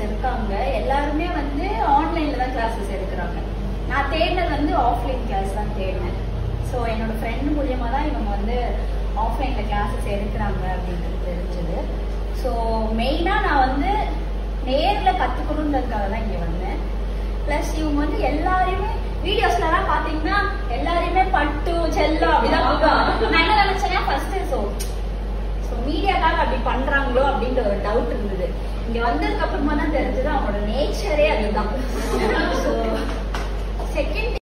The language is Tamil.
இருக்காங்க எல்லாருமே வந்து ஆன்லைன்ல தான் கிளாஸஸ் எடுக்கிறாங்க நான் தேடினது வந்து ஆஃப்லைன் கிளாஸ் தான் தேடினேன் ஸோ என்னோட ஃப்ரெண்ட் மூலியமா தான் இவங்க வந்து ஆஃப்லைன்ல கிளாஸஸ் எடுக்கிறாங்க அப்படின்றது தெரிஞ்சது ஸோ மெயினாக நான் வந்து நேர்ல கற்றுக்கணுன்றதுக்காக தான் இங்கே வந்தேன் ப்ளஸ் இவங்க வந்து எல்லாரையுமே வீடியோஸ்லலாம் பார்த்தீங்கன்னா எல்லாரையுமே பட்டு செல்லம் அப்படிதான் கூப்பிடுவாங்க. நான் என்ன நினைச்சேன்னா ஃபர்ஸ்ட் ஸோ ஸோ மீடியாக்காக அப்படி பண்றாங்களோ அப்படின்ற ஒரு டவுட் இருந்தது இங்க வந்ததுக்கு அப்புறமா தான் தெரிஞ்சது அவங்களோட நேச்சரே அதுதான் ஸோ செகண்ட்